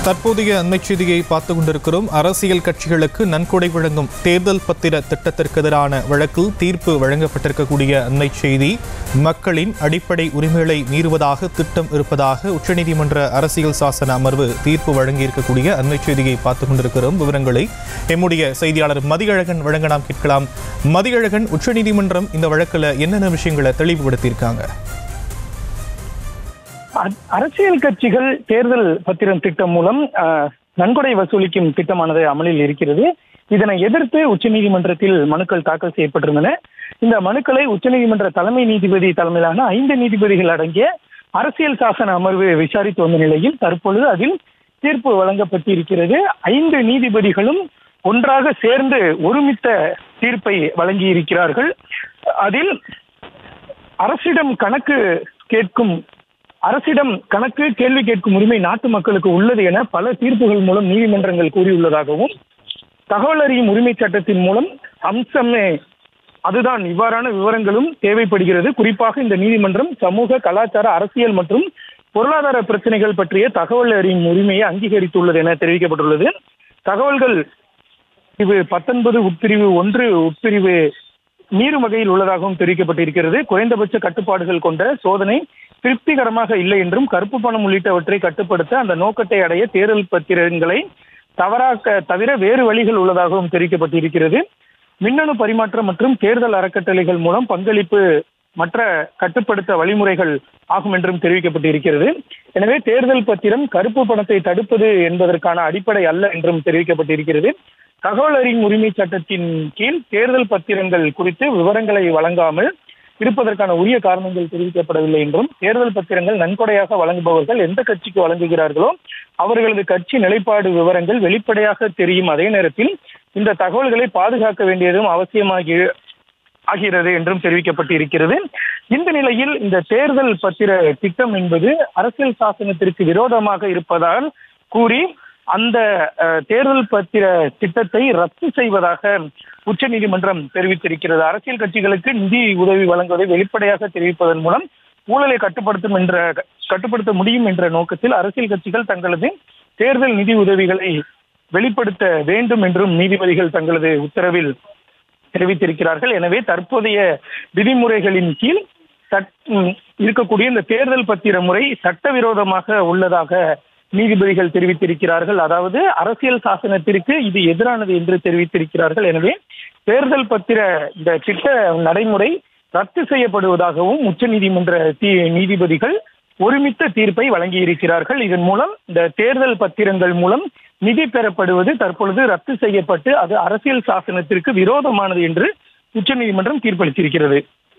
தற்போதைய அண்மைச் செய்தியை பார்த்து கொண்டிருக்கிறோம் அரசியல் கட்சிகளுக்கு நன்கொடை வழங்கும் தேர்தல் பத்திர திட்டத்திற்கு எதிரான வழக்கில் தீர்ப்பு வழங்கப்பட்டிருக்கக்கூடிய அண்மைச் செய்தி மக்களின் அடிப்படை உரிமைகளை மீறுவதாக திட்டம் இருப்பதாக உச்சநீதிமன்ற அரசியல் சாசன அமர்வு தீர்ப்பு வழங்கியிருக்கக்கூடிய அண்மைச் செய்தியை பார்த்து கொண்டிருக்கிறோம் விவரங்களை எம்முடைய செய்தியாளர் மதியழகன் வழங்க நாம் கேட்கலாம் மதியழகன் உச்சநீதிமன்றம் இந்த வழக்கில் என்னென்ன விஷயங்களை தெளிவுபடுத்தியிருக்காங்க அ- அரசியல் கட்சிகள் தேர்தல் பத்திரம் திட்டம் மூலம் அஹ், நன்கொடை வசூலிக்கும் திட்டமானது அமலில் இருக்கிறது இதனை எதிர்த்து உச்சநீதிமன்றத்தில் மனுக்கள் தாக்கல் செய்யப்பட்டிருந்தன இந்த மனுக்களை உச்சநீதிமன்ற தலைமை நீதிபதி தலைமையிலான ஐந்து நீதிபதிகள் அடங்கிய அரசியல் சாசன அமர்வு விசாரித்து வந்த நிலையில் தற்பொழுது அதில் தீர்ப்பு வழங்கப்பட்டிருக்கிறது ஐந்து நீதிபதிகளும் ஒன்றாக சேர்ந்து ஒருமித்த தீர்ப்பை வழங்கியிருக்கிறார்கள் அதில் அரசிடம் கணக்கு கேட்கும் அரசிடம் கணக்கு கேள்வி கேட்கும் உரிமை நாட்டு மக்களுக்கு உள்ளது என பல தீர்ப்புகள் மூலம் நீதிமன்றங்கள் கூறியுள்ளதாகவும் தகவல் அறியும் உரிமை சட்டத்தின் மூலம் அம்சமே அதுதான் இவ்வாறான விவரங்களும் தேவைப்படுகிறது குறிப்பாக இந்த நீதிமன்றம் சமூக கலாச்சார அரசியல் மற்றும் பொருளாதார பிரச்சனைகள் பற்றிய தகவல் அறியும் உரிமையை அங்கீகரித்துள்ளது என தெரிவிக்கப்பட்டுள்ளது தகவல்கள் பிரிவு பத்தொன்பது உட்பிரிவு ஒன்று உட்பிரிவு மீறும் வகையில் உள்ளதாகவும் தெரிவிக்கப்பட்டிருக்கிறது குறைந்தபட்ச கட்டுப்பாடுகள் கொண்ட சோதனை திருப்திகரமாக இல்லை என்றும் கருப்பு பணம் உள்ளிட்டவற்றை கட்டுப்படுத்த அந்த நோக்கத்தை அடைய தேர்தல் பத்திரங்களை தவறாக்க தவிர வேறு வழிகள் உள்ளதாகவும் தெரிவிக்கப்பட்டிருக்கிறது மின்னணு பரிமாற்றம் மற்றும் தேர்தல் அறக்கட்டளைகள் மூலம் பங்களிப்பு மற்ற கட்டுப்படுத்த வழிமுறைகள் ஆகும் என்றும் தெரிவிக்கப்பட்டிருக்கிறது எனவே தேர்தல் பத்திரம் கருப்பு பணத்தை தடுப்பது என்பதற்கான அடிப்படை அல்ல என்றும் தெரிவிக்கப்பட்டிருக்கிறது தகவல் அறியும் உரிமை சட்டத்தின் கீழ் தேர்தல் பத்திரங்கள் குறித்து விவரங்களை வழங்காமல் இருப்பதற்கான உரிய காரணங்கள் தெரிவிக்கப்படவில்லை என்றும் தேர்தல் பத்திரங்கள் நன்கொடையாக வழங்குபவர்கள் எந்த கட்சிக்கு வழங்குகிறார்களோ அவர்களது கட்சி நிலைப்பாடு விவரங்கள் வெளிப்படையாக தெரியும் அதே நேரத்தில் இந்த தகவல்களை பாதுகாக்க வேண்டியதும் அவசியமாகி ஆகிறது என்றும் தெரிவிக்கப்பட்டிருக்கிறது இந்த நிலையில் இந்த தேர்தல் பத்திர திட்டம் என்பது அரசியல் சாசனத்திற்கு விரோதமாக இருப்பதால் கூறி அந்த அஹ், தேர்தல் பத்திர திட்டத்தை ரத்து செய்வதாக உச்சநீதிமன்றம் தெரிவித்திருக்கிறது அரசியல் கட்சிகளுக்கு நிதி உதவி வழங்குவதை வெளிப்படையாக தெரிவிப்பதன் மூலம் ஊழலை கட்டுப்படுத்தும் என்ற கட்டுப்படுத்த முடியும் என்ற நோக்கத்தில் அரசியல் கட்சிகள் தங்களது தேர்தல் நிதி உதவிகளை வெளிப்படுத்த வேண்டும் என்றும் நீதிபதிகள் தங்களது உத்தரவில் தெரிவித்திருக்கிறார்கள் எனவே தற்போதைய விதிமுறைகளின் கீழ் சட்- ம், இருக்கக்கூடிய இந்த தேர்தல் பத்திர முறை சட்டவிரோதமாக உள்ளதாக நீதிபதிகள் தெரிவித்திருக்கிறார்கள் அதாவது அரசியல் சாசனத்திற்கு இது எதிரானது என்று தெரிவித்திருக்கிறார்கள் எனவே தேர்தல் பத்திர இந்த திட்ட நடைமுறை ரத்து செய்யப்படுவதாகவும் உச்சநீதிமன்ற தீ- நீதிபதிகள் ஒருமித்த தீர்ப்பை வழங்கியிருக்கிறார்கள் இதன் மூலம் இந்த தேர்தல் பத்திரங்கள் மூலம் நிதி பெறப்படுவது தற்பொழுது ரத்து செய்யப்பட்டு அது அரசியல் சாசனத்திற்கு விரோதமானது என்று உச்சநீதிமன்றம் தீர்ப்பளித்திருக்கிறது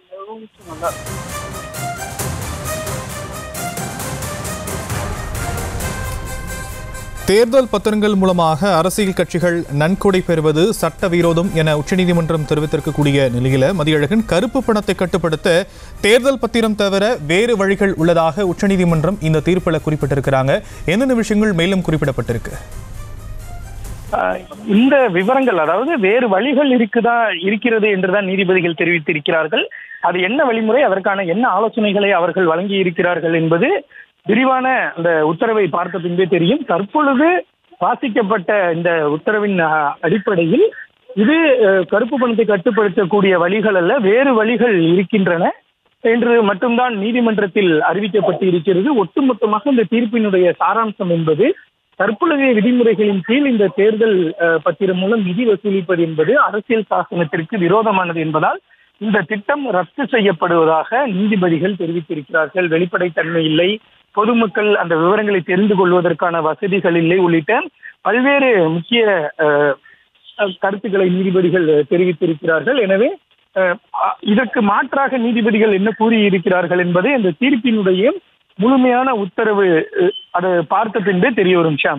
தேர்தல் பத்திரங்கள் மூலமாக அரசியல் கட்சிகள் நன்கொடை பெறுவது சட்டவிரோதம் என உச்சநீதிமன்றம் தெரிவித்திருக்கக்கூடிய நிலையில மதியழகன் கருப்பு பணத்தை கட்டுப்படுத்த தேர்தல் பத்திரம் தவிர வேறு வழிகள் உள்ளதாக உச்சநீதிமன்றம் இந்த தீர்ப்பில் குறிப்பிட்டிருக்கிறாங்க என்னென்ன விஷயங்கள் மேலும் குறிப்பிடப்பட்டிருக்கு ஆஹ் இந்த விவரங்கள் அதாவது வேறு வழிகள் இருக்குதா இருக்கிறது என்றுதான் நீதிபதிகள் தெரிவித்திருக்கிறார்கள் அது என்ன வழிமுறை அதற்கான என்ன ஆலோசனைகளை அவர்கள் வழங்கி இருக்கிறார்கள் என்பது விரிவான அந்த உத்தரவை பார்த்த பின்பே தெரியும் தற்பொழுது வாசிக்கப்பட்ட இந்த உத்தரவின் ஆஹ், அடிப்படையில் இது ஆஹ், கருப்பு பணத்தை கட்டுப்படுத்தக்கூடிய வழிகள் அல்ல வேறு வழிகள் இருக்கின்றன என்று மட்டும்தான் நீதிமன்றத்தில் அறிவிக்கப்பட்டு இருக்கிறது ஒட்டுமொத்தமாக இந்த தீர்ப்பினுடைய சாராம்சம் என்பது தற்பொழுதைய விதிமுறைகளின் கீழ் இந்த தேர்தல் அஹ், பத்திரம் மூலம் நிதி வசூலிப்பது என்பது அரசியல் சாசனத்திற்கு விரோதமானது என்பதால் இந்த திட்டம் ரத்து செய்யப்படுவதாக நீதிபதிகள் தெரிவித்திருக்கிறார்கள் வெளிப்படைத்தன்மை இல்லை பொதுமக்கள் அந்த விவரங்களை தெரிந்து கொள்வதற்கான வசதிகள் இல்லை உள்ளிட்ட பல்வேறு முக்கிய அஹ், அஹ், கருத்துக்களை நீதிபதிகள் அஹ், தெரிவித்திருக்கிறார்கள் எனவே அஹ், அ- இதற்கு மாற்றாக நீதிபதிகள் என்ன கூறியிருக்கிறார்கள் என்பதை அந்த தீர்ப்பினுடைய முழுமையான உத்தரவு அஹ், அதை பார்த்த பின்பே தெரிய வரும் ஷாம்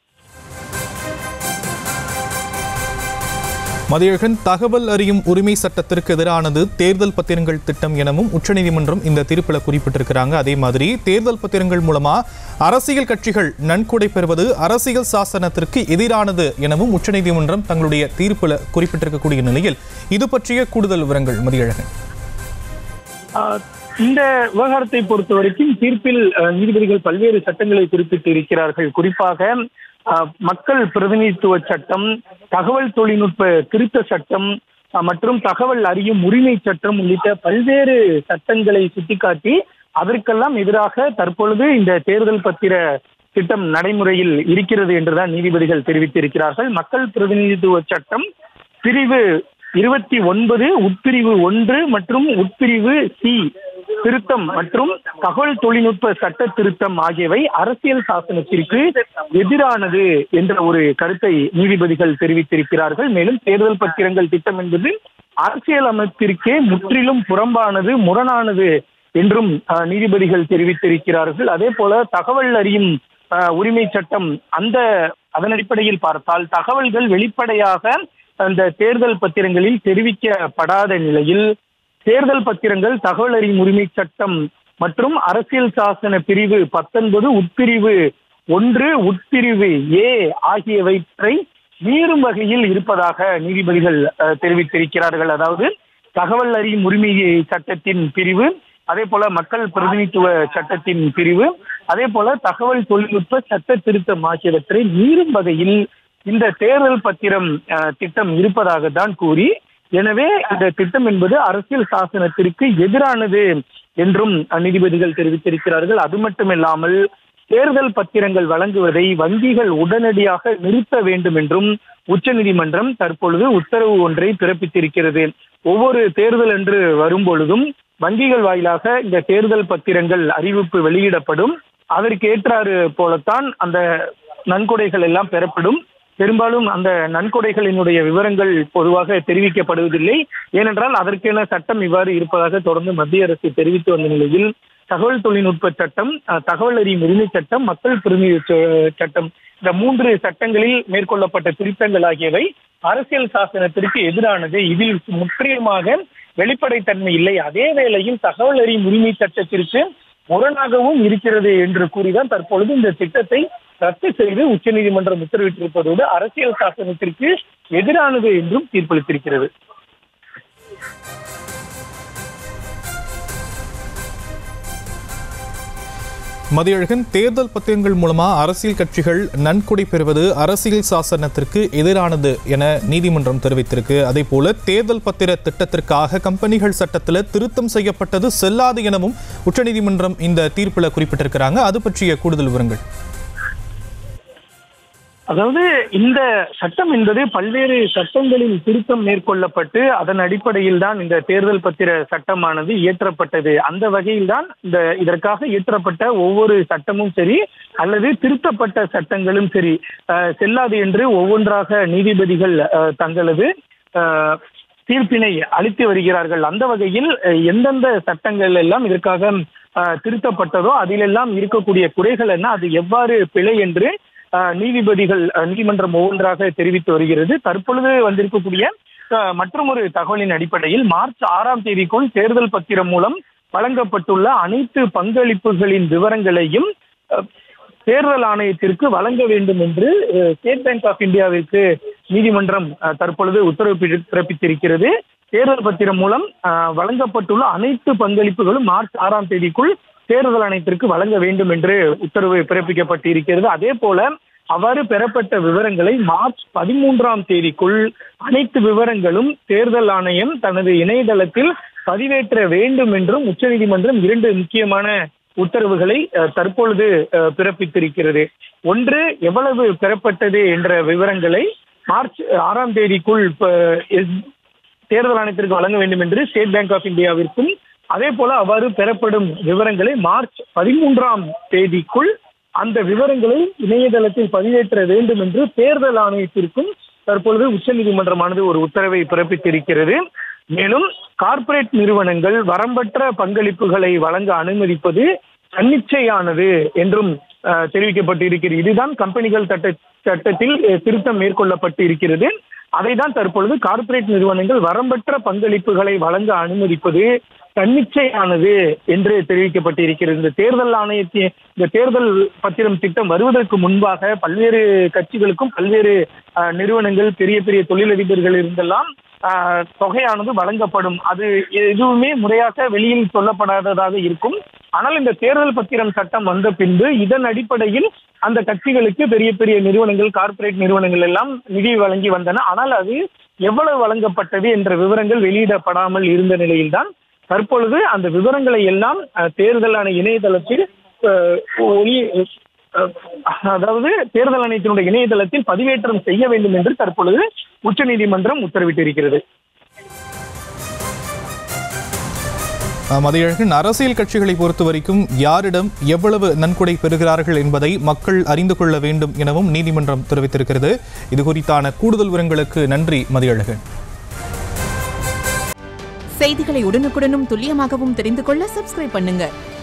மதியழகன் தகவல் அறியும் உரிமை சட்டத்திற்கு எதிரானது தேர்தல் பத்திரங்கள் திட்டம் எனவும் உச்சநீதிமன்றம் இந்த தீர்ப்பில் குறிப்பிட்டிருக்கிறாங்க அதே மாதிரி தேர்தல் பத்திரங்கள் மூலமா அரசியல் கட்சிகள் நன்கொடை பெறுவது அரசியல் சாசனத்திற்கு எதிரானது எனவும் உச்சநீதிமன்றம் தங்களுடைய தீர்ப்பில் குறிப்பிட்டிருக்கக்கூடிய நிலையில் இது பற்றிய கூடுதல் விவரங்கள் மதியழகன் ஆஹ், இந்த விவகாரத்தை பொறுத்த வரைக்கும் தீர்ப்பில் அஹ், நீதிபதிகள் பல்வேறு சட்டங்களை குறிப்பிட்டு இருக்கிறார்கள் குறிப்பாக அஹ், மக்கள் பிரதிநிதித்துவ சட்டம் தகவல் தொழில்நுட்ப திருத்த சட்டம் அஹ், மற்றும் தகவல் அறியும் உரிமை சட்டம் உள்ளிட்ட பல்வேறு சட்டங்களை சுட்டிக்காட்டி அதற்கெல்லாம் எதிராக தற்பொழுது இந்த தேர்தல் பத்திர திட்டம் நடைமுறையில் இருக்கிறது என்றுதான் நீதிபதிகள் தெரிவித்திருக்கிறார்கள் மக்கள் பிரதிநிதித்துவ சட்டம் பிரிவு இருபத்தி ஒன்பது உட்பிரிவு ஒன்று மற்றும் உட்பிரிவு சி திருத்தம் மற்றும் தகவல் தொழில்நுட்ப சட்ட திருத்தம் ஆகியவை அரசியல் சாசனத்திற்கு எதிரானது என்ற ஒரு கருத்தை நீதிபதிகள் தெரிவித்திருக்கிறார்கள் மேலும் தேர்தல் பத்திரங்கள் திட்டம் என்பது அரசியல் அமைப்பிற்கே முற்றிலும் புறம்பானது முரணானது என்றும் அஹ், நீதிபதிகள் தெரிவித்திருக்கிறார்கள் அதே போல தகவல் அறியும் அஹ், உரிமை சட்டம் அந்த அதன் அடிப்படையில் பார்த்தால் தகவல்கள் வெளிப்படையாக அந்த தேர்தல் பத்திரங்களில் தெரிவிக்கப்படாத நிலையில் தேர்தல் பத்திரங்கள் தகவல் அறியும் உரிமை சட்டம் மற்றும் அரசியல் சாசன பிரிவு பத்தொன்பது உட்பிரிவு ஒன்று உட்பிரிவு ஏ ஆகியவற்றை மீறும் வகையில் இருப்பதாக நீதிபதிகள் அஹ், தெரிவித்திருக்கிறார்கள் அதாவது தகவல் அறியும் உரிமை சட்டத்தின் பிரிவு அதே போல மக்கள் பிரதிநிதித்துவ சட்டத்தின் பிரிவு அதே போல தகவல் தொழில்நுட்ப சட்ட திருத்தம் ஆகியவற்றை மீறும் வகையில் இந்த தேர்தல் பத்திரம் அஹ், திட்டம் இருப்பதாக தான் கூறி எனவே இந்த திட்டம் என்பது அரசியல் சாசனத்திற்கு எதிரானது என்றும் அஹ், நீதிபதிகள் தெரிவித்திருக்கிறார்கள் அது மட்டுமில்லாமல் தேர்தல் பத்திரங்கள் வழங்குவதை வங்கிகள் உடனடியாக நிறுத்த வேண்டும் என்றும் உச்சநீதிமன்றம் தற்பொழுது உத்தரவு ஒன்றை பிறப்பித்திருக்கிறது ஒவ்வொரு தேர்தல் என்று வரும் பொழுதும் வங்கிகள் வாயிலாக இந்த தேர்தல் பத்திரங்கள் அறிவிப்பு வெளியிடப்படும் அதற்கு ஏற்றாறு போலத்தான் அந்த நன்கொடைகள் எல்லாம் பெறப்படும் பெரும்பாலும் அந்த நன்கொடைகளினுடைய விவரங்கள் பொதுவாக தெரிவிக்கப்படுவதில்லை ஏனென்றால் அதற்கென சட்டம் இவ்வாறு இருப்பதாக தொடர்ந்து மத்திய அரசு தெரிவித்து வந்த நிலையில் தகவல் தொழில்நுட்ப சட்டம் அஹ், தகவல் அறியும் உரிமை சட்டம் மக்கள் பிரதிநிதித்துவ சட்டம் இந்த மூன்று சட்டங்களில் மேற்கொள்ளப்பட்ட திருத்தங்கள் ஆகியவை அரசியல் சாசனத்திற்கு எதிரானது இதில் முற்றிலுமாக வெளிப்படைத்தன்மை இல்லை அதே வேளையில் தகவல் அறியும் உரிமை சட்டத்திற்கு முரணாகவும் இருக்கிறது என்று கூறிதான் தற்பொழுது இந்த திட்டத்தை ரத்து செய்து உச்சநீதிமன்றம் உத்தரவிட்டிருப்பதோடு அரசியல் சாசனத்திற்கு எதிரானது என்றும் தீர்ப்பளித்திருக்கிறது மதியழகன் தேர்தல் பத்திரங்கள் மூலமா அரசியல் கட்சிகள் நன்கொடை பெறுவது அரசியல் சாசனத்திற்கு எதிரானது என நீதிமன்றம் தெரிவித்திருக்கு அதே போல தேர்தல் பத்திர திட்டத்திற்காக கம்பெனிகள் சட்டத்தில் திருத்தம் செய்யப்பட்டது செல்லாது எனவும் உச்சநீதிமன்றம் இந்த தீர்ப்பில் குறிப்பிட்டிருக்கிறாங்க அது பற்றிய கூடுதல் விவரங்கள் அதாவது இந்த சட்டம் என்பது பல்வேறு சட்டங்களில் திருத்தம் மேற்கொள்ளப்பட்டு அதன் அடிப்படையில் தான் இந்த தேர்தல் பத்திர சட்டமானது இயற்றப்பட்டது அந்த வகையில் தான் இந்த இதற்காக இயற்றப்பட்ட ஒவ்வொரு சட்டமும் சரி அல்லது திருத்தப்பட்ட சட்டங்களும் சரி அஹ், செல்லாது என்று ஒவ்வொன்றாக நீதிபதிகள் அஹ், தங்களது அஹ், தீர்ப்பினை அளித்து வருகிறார்கள் அந்த வகையில் அஹ், எந்தெந்த சட்டங்கள் எல்லாம் இதற்காக அஹ், திருத்தப்பட்டதோ அதிலெல்லாம் இருக்கக்கூடிய குறைகள் என்ன அது எவ்வாறு பிழை என்று அஹ், நீதிபதிகள் அஹ், நீதிமன்றம் ஒவ்வொன்றாக தெரிவித்து வருகிறது தற்பொழுது வந்திருக்கக்கூடிய அஹ், மற்றும் ஒரு தகவலின் அடிப்படையில் மார்ச் ஆறாம் தேதிக்குள் தேர்தல் பத்திரம் மூலம் வழங்கப்பட்டுள்ள அனைத்து பங்களிப்புகளின் விவரங்களையும் அஹ், தேர்தல் ஆணையத்திற்கு வழங்க வேண்டும் என்று அஹ், ஸ்டேட் பேங்க் ஆஃப் இந்தியாவிற்கு நீதிமன்றம் அஹ், தற்பொழுது உத்தரவு பிற- பிறப்பித்திருக்கிறது தேர்தல் பத்திரம் மூலம் அஹ், வழங்கப்பட்டுள்ள அனைத்து பங்களிப்புகளும் மார்ச் ஆறாம் தேதிக்குள் தேர்தல் ஆணையத்திற்கு வழங்க வேண்டும் என்று உத்தரவு பிறப்பிக்கப்பட்டிருக்கிறது அதே போல அவ்வாறு பெறப்பட்ட விவரங்களை மார்ச் பதிமூன்றாம் தேதிக்குள் அனைத்து விவரங்களும் தேர்தல் ஆணையம் தனது இணையதளத்தில் பதிவேற்ற வேண்டும் என்றும் உச்சநீதிமன்றம் இரண்டு முக்கியமான உத்தரவுகளை அஹ், தற்பொழுது அஹ், பிறப்பித்திருக்கிறது ஒன்று எவ்வளவு பெறப்பட்டது என்ற விவரங்களை மார்ச் ஆறாம் தேதிக்குள் ப- எஸ்- தேர்தல் ஆணையத்திற்கு வழங்க வேண்டும் என்று ஸ்டேட் பேங்க் ஆஃப் இந்தியாவிற்கும் அதே போல அவ்வாறு பெறப்படும் விவரங்களை மார்ச் பதிமூன்றாம் தேதிக்குள் அந்த விவரங்களை இணையதளத்தில் பதிவேற்ற வேண்டும் என்று தேர்தல் ஆணையத்திற்கும் தற்பொழுது உச்சநீதிமன்றமானது ஒரு உத்தரவை பிறப்பித்திருக்கிறது மேலும் கார்ப்பரேட் நிறுவனங்கள் வரம்பற்ற பங்களிப்புகளை வழங்க அனுமதிப்பது தன்னிச்சையானது என்றும் அஹ், தெரிவிக்கப்பட்டிருக்கிறது இதுதான் கம்பெனிகள் சட்ட சட்டத்தில் அஹ், திருத்தம் மேற்கொள்ளப்பட்டு இருக்கிறது அதை தான் தற்பொழுது கார்ப்பரேட் நிறுவனங்கள் வரம்பற்ற பங்களிப்புகளை வழங்க அனுமதிப்பது தன்னிச்சையானது என்று தெரிவிக்கப்பட்டிருக்கிறது இந்த தேர்தல் ஆணையத்தின் இந்த தேர்தல் பத்திரம் திட்டம் வருவதற்கு முன்பாக பல்வேறு கட்சிகளுக்கும் பல்வேறு அஹ், நிறுவனங்கள் பெரிய பெரிய தொழிலதிபர்கள் இருந்தெல்லாம் ஆஹ், தொகையானது வழங்கப்படும் அது எதுவுமே முறையாக வெளியில் சொல்லப்படாததாக இருக்கும் ஆனால் இந்த தேர்தல் பத்திரம் சட்டம் வந்த பின்பு இதன் அடிப்படையில் அந்த கட்சிகளுக்கு பெரிய பெரிய நிறுவனங்கள் கார்ப்பரேட் நிறுவனங்கள் எல்லாம் நிதி வழங்கி வந்தன ஆனால் அது எவ்வளவு வழங்கப்பட்டது என்ற விவரங்கள் வெளியிடப்படாமல் இருந்த நிலையில்தான் தற்பொழுது அந்த விவரங்களை எல்லாம் அஹ், தேர்தல் ஆணைய இணையதளத்தில் அஹ், ஒளி அஹ், அதாவது தேர்தல் ஆணையத்தினுடைய இணையதளத்தில் பதிவேற்றம் செய்ய வேண்டும் என்று தற்பொழுது உச்சநீதிமன்றம் உத்தரவிட்டிருக்கிறது அஹ், மதியழகன் அரசியல் கட்சிகளை பொறுத்த வரைக்கும் யாரிடம் எவ்வளவு நன்கொடை பெறுகிறார்கள் என்பதை மக்கள் அறிந்து கொள்ள வேண்டும் எனவும் நீதிமன்றம் தெரிவித்திருக்கிறது இது குறித்தான கூடுதல் விவரங்களுக்கு நன்றி மதியழகன் செய்திகளை உடனுக்குடனும் துல்லியமாகவும் தெரிந்து கொள்ள சப்ஸ்கிரைப் பண்ணுங்க